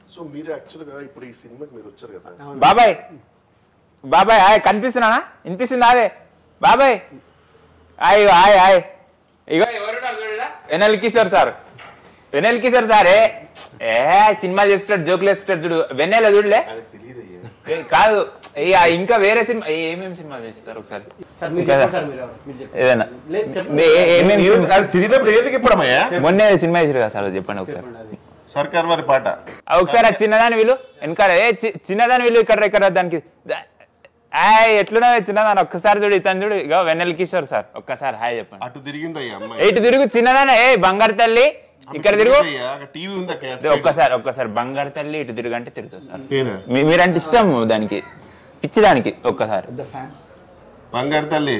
So మీరు యాక్చువల్గా ఇప్పుడు ఈ సినిమాకి మీరు వచ్చారు కదా బాబాయ్ బాబాయ్ హాయ్ కనిపిస్తున్నానా వినిపిస్తుందా అదే బాబాయ్ హాయ్ హాయ్ హాయ్ ఇగో ఎవరున్నారు చూడరా వెనల్ కిషోర్ సార్ వెనల్ కిషోర్ సార్ ఏ ఏ సినిమా చేస్తాడు జోకులు వేస్తాడు చూడు వెన్నెల చూడలే అది తెలియదు అయ్యా ఏ, కాదు ఇక ఇంకా వేరే సినిమా ఏమేమి సినిమా చేస్తారు ఒకసారి సార్ మీరు కదా. చెప్పండి సార్ మీరు మీరు చెప్పండి ఏదైనా లేదు చెప్పండి మీ- ఏ- ఏమేమి మీరు- సినిమా- అది తెలియనప్పుడు ఏదికి ఇప్పుడమ్మయ్యా మొన్నే సినిమా చేసారు కదా సార్ అది చెప్పండి ఒకసారి చెప్పండి అది సర్కార్ వారి పాట ఆ ఒకసారి ఆ చిన్నదాని వీళ్ళు వెనకాల ఏ చి- చిన్నదాని వీళ్ళు ఇక్కడ ఇక్కడ దానికి ద- ఆయ్ ఎట్లున్నా చిన్నదాని ఒక్కసారి చూడు ఇతను చూడు ఇక వెన్నెల కిషోర్ సార్ ఒక్కసారి హాయ్ చెప్పండి అటు తిరిగిందయ్యా అమ్మాయి ఏ, ఇటు తిరుగు చిన్నదాన ఏ బంగారు తల్లి ఇక్కడ తిరుగు టీవీ ఉంది అక్క ఇదే ఒక్కసారి ఒక్కసారి బంగారు తల్లి ఇటు తిరుగు అంటే తిరుగుతుంది సార్ నేనా? మీ- మీరంటే ఇష్టం దానికి పిచ్చి దానికి ఒక్కసారి పెద్ద ఫ్యాన్ బంగారు తల్లి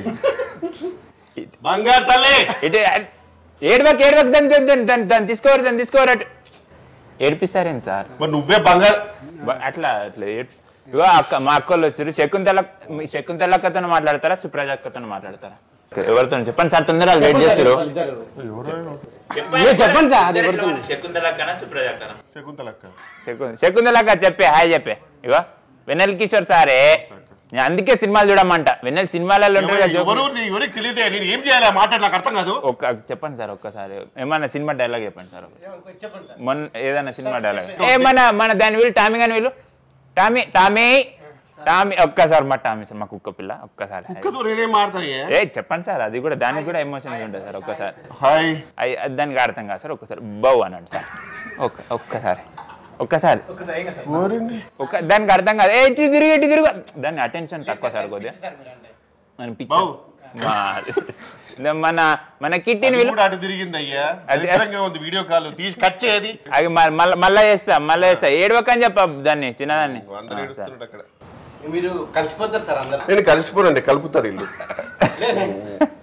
బంగారు తల్లి ఇటు ఏడువకి ఏడువకి దాన్ని దాన్ని- దాన్ని దాన్ని దాన్ని తీసుకోవరు దాన్ని తీసుకోవరు అటు ఏడిపిస్తారేంటి సార్ మరి నువ్వే బంగారు బ- అట్లా అట్లా ఏడ్స్- ఇగో అక్క మా అక్కలు వచ్చారు శకుంతల మీ శకుంతల అక్కతో మాట్లాడతారా సుప్రజ అక్కతో మాట్లాడతారా ఎవరితో చెప్పండి సార్ తొందరగా వెయిట్ చేస్తారు ఇద్దరు మీరు చెప్పండి సార్ అది ఎవరితో శకుంతల అక్కనా సుప్రజ అక్కనా శకుంతలక్క శకు- శకుంతల అక్క చెప్పే హాయ్ చెప్పే ఇగో వెన్నెల కిషోర్ సారే నేను అందుకే సినిమాలు చూడమంట వెన్నెల సినిమాలలో ఉంటారు కదా ఎవరు జోకులు. ఎవరికి తెలియదే నేను ఏం చేయాలి ఆ మాట నాకు అర్థం కాదు ఒక్క చెప్పండి సార్ ఒక్కసారి ఏమన్నా సినిమా డైలాగ్ చెప్పండి సార్ చెప్పండి సార్ మొన్న ఏదైనా సినిమా డైలాగ్ ఏ మన మన దాని వీళ్ళు టామీ అని వీళ్ళు టామీ టామీ టామీ ఒక్కసారి మా టామీ సార్ మా కుక్క పిల్ల ఒక్కసారి హాయ్. కుక్కతో నేనేం మాడతాను ఏ చెప్పండి సార్ అది కూడా దానికి కూడా ఎమోషన్స్ ఉంటుంది సార్ ఒక్కసారి హాయ్ అయ్ అది దానికి అర్థం కాదు సార్ ఒక్కసారి బౌ అనండి సార్ ఒక్క ఒక్కసారి ఒక్కసారి ఓరండి ఒక్క దానికి అర్థం కాదు ఏ ఇటు తిరిగి ఇటు తిరుగు దాని అటెన్షన్ తక్కువ సార్ కొద్దిగా మన పిచ్చి బౌ. మా- మన మన కిట్టిని అది వీళ్ళు కూడా అటు తిరిగింది అయ్యా అది- దరిద్రంగా ఉంది వీడియో కాల్ తీసి కట్ చేయది అది మళ్ళీ మళ్ళా చేస్తా మళ్ళా చేస్తా ఏడవకని చెప్ప దాన్ని చిన్నదాన్ని అందరూ ఆ, సార్. ఏడుస్తున్నాడు అక్కడ మీరు కలిసిపోతారు సార్ అందరు నేను కలిసిపోనండి కలుపుతారు ఇల్లు